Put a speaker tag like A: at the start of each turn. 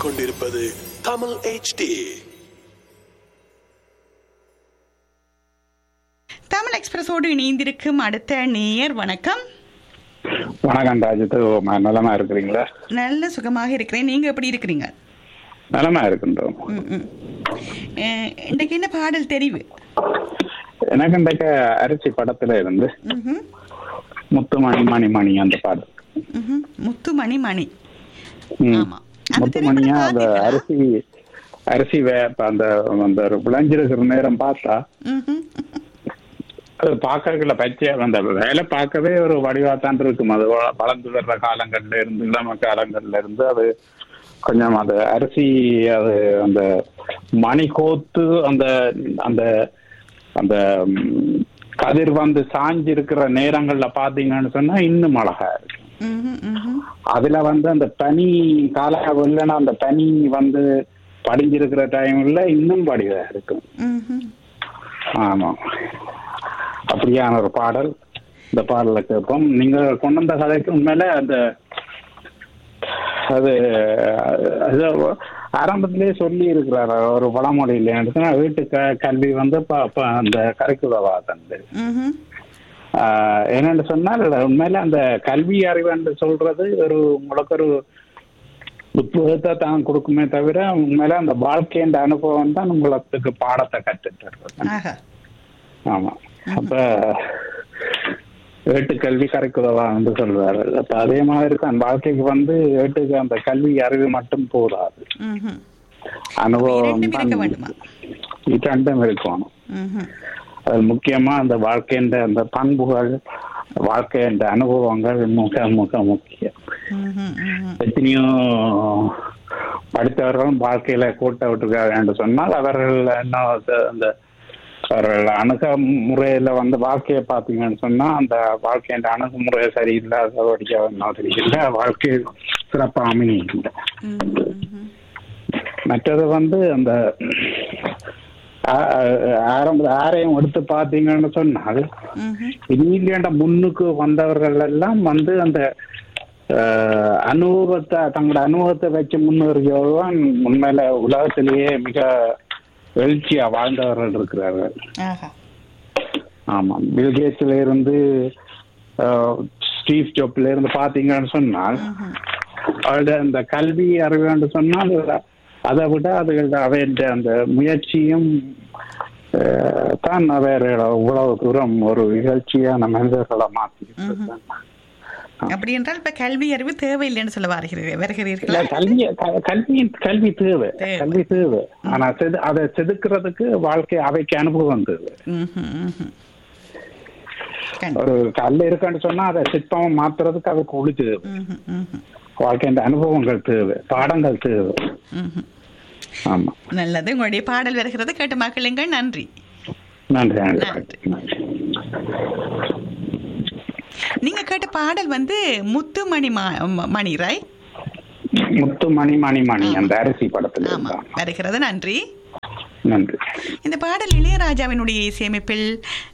A: கேட்டுக்கொண்டிருப்பது தமிழ் HD
B: தமிழ் எக்ஸ்பிரஸோடு இணைந்திருக்கும் அடுத்த நேயர் வணக்கம்
C: வணக்கம் ராஜித்து நலமா இருக்கிறீங்களா
B: நல்ல சுகமாக இருக்கிறேன் நீங்க எப்படி இருக்கிறீங்க
C: நலமா இருக்கின்றோம்
B: ம், ம். அஹ், இன்றைக்கு என்ன பாடல் தெரிவு
C: எனக்கு இன்றைக்கு அரிசி படத்துல இருந்து
B: ம்ஹும்,
C: முத்துமணி மணி மணி அந்த பாடல்
B: ம்ஹும். முத்துமணி மணி
C: ம்.
B: ஆமா. அந்த
C: முத்துமணியா
B: திரைப்படம்
C: அந்த
B: பார்த்தீங்களா?
C: அரிசி அரிசி வே அந்த அந்த விளைஞ்சிருக்கிற நேரம் பார்த்தா
B: ம்ஹும்.
C: அது பார்க்கறதுல பச்சை அந்த வேலை பார்க்கவே ஒரு வடிவாத்தான் இருக்கும் அது வ- வளர்ந்து வர்ற காலங்கள்ல இருந்து இளம காலங்கள்ல இருந்து அது கொஞ்சம் அது அரிசி அது அந்த மணி கோத்து அந்த அந்த அந்த ம், கதிர் வந்து சாஞ்சு இருக்கிற நேரங்கள்ல பாத்தீங்கன்னு சொன்னா இன்னும் அழகா இருக்கு
B: ம்ஹும், ம்ஹும்.
C: அதுல வந்து அந்த பனி கால இல்லைன்னா அந்த பனி வந்து படிஞ்சிருக்கிற டைம்ல இன்னும் வடிவா இருக்கும்
B: ம்ஹும்.
C: ஆமா அப்படியான ஒரு பாடல் இந்த பாடலை கேட்போம் நீங்க கொண்டு வந்த கதைக்கு உண்மையில அந்த அது அது ஆரம்பத்திலேயே சொல்லி இருக்கிறாரு ஒரு பழமொழியில எடுத்துனா வீட்டு க கல்வி வந்து ப- ப- அந்த கரைக்குதவா தந்து
B: ம்ஹும்.
C: ஆஹ் என்னன்னு சொன்னால் உண்மையில அந்த கல்வி அறிவுன்னு சொல்றது ஒரு உங்களுக்கு ஒரு புத்தகத்தை தான் கொடுக்குமே தவிர உண்மையில அந்த வாழ்க்கைன்ற அனுபவம் தான் உங்களுக்கு பாடத்தை கற்றுட்டு இருக்கு
B: ஆஹா
C: ஆமா அப்ப ஏட்டு கல்வி கரைக்குதவா என்று சொல்றாரு அப்ப அதே மாதிரி தான் வாழ்க்கைக்கு வந்து ஏட்டுக்கு அந்த கல்வி அறிவு மட்டும் போதாது
B: ம்ஹும்.
C: அனுபவம்
B: இரண்டும் இருக்க
C: தான்
B: வேண்டுமா
C: இரண்டும் இருக்கணும்
B: ம்ஹும்.
C: அது முக்கியமா அந்த வாழ்க்கைன்ற அந்த பண்புகள் வாழ்க்கைன்ற அனுபவங்கள் மிக மிக முக்கியம்
B: ம்ஹும், ம்ஹும்.
C: எத்தனையோ படித்தவர்களும் வாழ்க்கையில கூட்ட விட்டுருக்காங்க என்று சொன்னால் அவர்கள் என்ன அது- அந்த அவர்கள் அணுகுமுறையில வந்து வாழ்க்கையை பார்த்தீங்கன்னு சொன்னா அந்த வாழ்க்கையின் அணுகுமுறை சரியில்லாதபடியா மாதிரி இல்லை வாழ்க்கை சிறப்பாக அமையும்
B: ம்ஹும், ம்ஹும்.
C: மற்றது வந்து அந்த ஆ- ஆ- ஆரம்ப ஆரையும் எடுத்து பார்த்தீங்கன்னு சொன்னால்
B: ம்ஹும்.
C: இங்கிலாண்ட முன்னுக்கு வந்தவர்கள் எல்லாம் வந்து அந்த அஹ், அனுபவத்தை தங்களோட அனுபவத்தை வச்சு முன்னேறியவர்கள் உண்மையில உலகத்திலேயே மிக எழுச்சியா வாழ்ந்தவர்கள் இருக்கிறார்கள்
B: ஆஹா
C: ஆமா பில்கேட்ஸ்ல இருந்து அஹ், ஸ்டீவ் ஜாப்ல இருந்து பாத்தீங்கன்னு சொன்னால்
B: ம்ஹும்.
C: அவருடைய அந்த கல்வி அறிவுன்னு சொன்னால் அதை விட அது அவைய அந்த முயற்சியும் அஹ், தான் வேற இவ்வளவு தூரம் ஒரு நிகழ்ச்சியான மனிதர்களை மாத்தி
B: அப்படி என்றால் இப்ப கல்வி அறிவு தேவையில்லைன்னு சொல்ல வருகிறீர்கள்
C: இல்ல
B: வருகிறீர்களா
C: கல்வி க- கல்வி கல்வி தேவை
B: தேவை.
C: கல்வி தேவை ஆனா செது அதை செதுக்கிறதுக்கு வாழ்க்கை அவைக்கு அனுபவம் தேவை
B: ம்ஹும், ம்ஹும். கண்டி-
C: ஒரு கல் இருக்குன்னு சொன்னா அதை சிற்பமா மாத்துறதுக்கு அதுக்கு ஒளி தேவை
B: ம்ஹும், ம்ஹும்,
C: வாழ்க்கையின் அனுபவங்கள் தேவை பாடங்கள் தேவை
B: ம்ஹும்.
C: ஆமா
B: நல்லது உங்களுடைய பாடல் வருகிறது கேட்டு மக்களுங்கள் நன்றி
C: நன்றி நன்றி
B: நன்றி.
C: நன்றி
B: நீங்க கேட்ட பாடல் வந்து முத்துமணி மா- ம- மணி ராய்
C: முத்து மணி மணி மணி அந்த அரிசி படத்துல
B: ஆமா
C: இருந்தான்
B: வருகிறது நன்றி
C: நன்றி
B: இந்த பாடல் இளையராஜாவினுடைய இசையமைப்பில்